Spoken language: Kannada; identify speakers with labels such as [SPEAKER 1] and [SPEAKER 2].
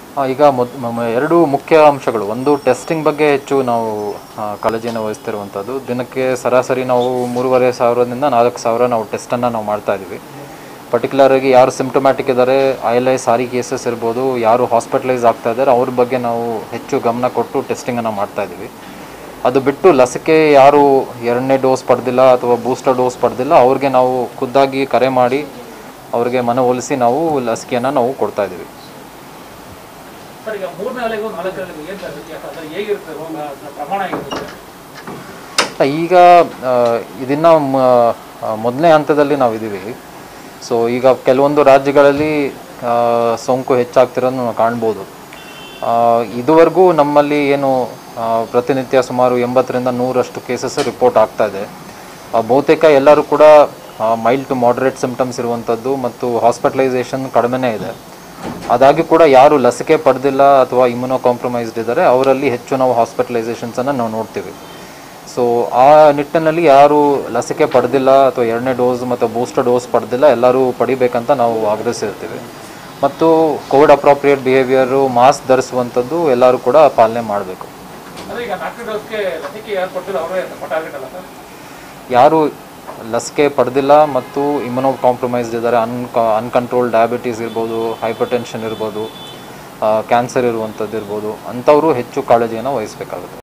[SPEAKER 1] ಆ, ಈಗ ಮೊದ್ ಮ- ಮ- ಎರಡು ಮುಖ್ಯ ಅಂಶಗಳು ಒಂದು ಟೆಸ್ಟಿಂಗ್ ಬಗ್ಗೆ ಹೆಚ್ಚು ನಾವು ಆ, ಕಾಳಜಿಯನ್ನು ವಹಿಸ್ತಿರುವಂಥದ್ದು ದಿನಕ್ಕೆ ಸರಾಸರಿ ನಾವು ಮೂರುವರೆ ಸಾವಿರದಿಂದ ನಾಲ್ಕು ಸಾವಿರ ನಾವು ಟೆಸ್ಟನ್ನು ನಾವು ಮಾಡ್ತಾ ಇದ್ದೀವಿ ಪರ್ಟಿಕ್ಯುಲರ್ ಆಗಿ ಯಾರು ಸಿಂಪ್ಟಮ್ಯಾಟಿಕ್ ಇದ್ದಾರೆ I L I SARI cases ಇರ್ಬೋದು ಯಾರು ಹಾಸ್ಪಿಟಲೈಸ್ ಆಗ್ತಾ ಇದ್ದಾರೆ ಅವ್ರ ಬಗ್ಗೆ ನಾವು ಹೆಚ್ಚು ಗಮನ ಕೊಟ್ಟು ಟೆಸ್ಟಿಂಗನ್ನು ಮಾಡ್ತಾ ಇದ್ದೀವಿ ಅದು ಬಿಟ್ಟು ಲಸಿಕೆ ಯಾರು ಎರಡನೇ ಡೋಸ್ ಪಡೆದಿಲ್ಲ ಅಥವಾ ಬೂಸ್ಟರ್ ಡೋಸ್ ಪಡೆದಿಲ್ಲ ಅವ್ರಿಗೆ ನಾವು ಖುದ್ದಾಗಿ ಕರೆ ಮಾಡಿ ಅವ್ರಿಗೆ ಮನವೊಲಿಸಿ ನಾವು ಲಸಿಕೆಯನ್ನು ನಾವು ಕೊಡ್ತಾ ಇದ್ದೀವಿ
[SPEAKER 2] ಸರ್ ಈಗ ಮೂರನೇ ಅಲೆಗೂ ನಾಲ್ಕನೇ ಅಲೆಗೂ ಏನು ವ್ಯತ್ಯಾಸ ಅಂದ್ರೆ ಹೇಗಿರುತ್ತೆ ರೋಗ ಅದ್ರ ಪ್ರಮಾಣ ಹೇಗಿರುತ್ತೆ
[SPEAKER 1] ಈಗ ಆ, ಇದನ್ನ ಮ- ಆ, ಮೊದಲನೇ ಹಂತದಲ್ಲಿ ನಾವು ಇದ್ದೀವಿ ಸೊ ಈಗ ಕೆಲವೊಂದು ರಾಜ್ಯಗಳಲ್ಲಿ ಆ, ಸೋಂಕು ಹೆಚ್ಚಾಗ್ತಿರೋದನ್ನು ನಾವು ಕಾಣ್ಬೋದು ಆ, ಇದುವರೆಗೂ ನಮ್ಮಲ್ಲಿ ಏನು ಆ, ಪ್ರತಿನಿತ್ಯ ಸುಮಾರು ಎಂಬತ್ತರಿಂದ ನೂರಷ್ಟು ಕೇಸಸ್ ರಿಪೋರ್ಟ್ ಆಗ್ತಾ ಇದೆ ಆ, ಬಹುತೇಕ ಎಲ್ಲರೂ ಕೂಡ ಮೈಲ್ಡ್ ಟು ಮಾಡ್ರೇಟ್ ಸಿಂಪ್ಟಮ್ಸ್ ಇರುವಂಥದ್ದು ಮತ್ತು ಹಾಸ್ಪಿಟಲೈಸೇಷನ್ ಕಡಿಮೆನೇ ಇದೆ ಆದಾಗ್ಯೂ ಕೂಡ ಯಾರು ಲಸಿಕೆ ಪಡೆದಿಲ್ಲ ಅಥವಾ ಇಮ್ಯುನೋ ಕಾಂಪ್ರಮೈಸ್ಡ್ ಇದ್ದಾರೆ ಅವರಲ್ಲಿ ಹೆಚ್ಚು ನಾವು ಹಾಸ್ಪಿಟಲೈಸೇಷನ್ಸನ್ನು ನಾವು ನೋಡ್ತೀವಿ ಸೊ ಆ ನಿಟ್ಟಿನಲ್ಲಿ ಯಾರು ಲಸಿಕೆ ಪಡೆದಿಲ್ಲ ಅಥವಾ ಎರಡನೇ ಡೋಸ್ ಮತ್ತು ಬೂಸ್ಟರ್ ಡೋಸ್ ಪಡೆದಿಲ್ಲ ಎಲ್ಲರೂ ಪಡಿಬೇಕಂತ ನಾವು ಆಗ್ರಹಿಸಿರ್ತೀವಿ ಮತ್ತು ಕೋವಿಡ್ ಅಪ್ರೋಪ್ರಿಯೇಟ್ ಬಿಹೇವಿಯರು ಮಾಸ್ಕ್ ಧರಿಸುವಂಥದ್ದು ಎಲ್ಲರೂ ಕೂಡ ಪಾಲನೆ ಮಾಡಬೇಕು
[SPEAKER 2] ಅಂದ್ರೆ ಈಗ ನಾಲ್ಕನೇ ಡೋಸ್ಗೆ ಲಸಿಕೆ ಯಾರು ಕೊಟ್ಟಿಲ್ಲ ಅವರೇ ಟಾರ್ಗೆಟ್ ಅಲ್ಲ ಸರ್
[SPEAKER 1] ಯಾರು ಲಸಿಕೆ ಪಡೆದಿಲ್ಲ ಮತ್ತು ಇಮ್ಯುನೋ ಕಾಂಪ್ರಮೈಸ್ಡ್ ಇದ್ದಾರೆ ಅನ್ ಅನ್ಕಂಟ್ರೋಲ್ ಡಯಾಬಿಟೀಸ್ ಇರ್ಬೋದು ಹೈಪರ್ ಟೆನ್ಷನ್ ಇರ್ಬೋದು ಕ್ಯಾನ್ಸರ್ ಇರುವಂಥದ್ದು ಇರ್ಬೋದು ಅಂಥವರು ಹೆಚ್ಚು ಕಾಳಜಿಯನ್ನು ವಹಿಸಬೇಕಾಗುತ್ತೆ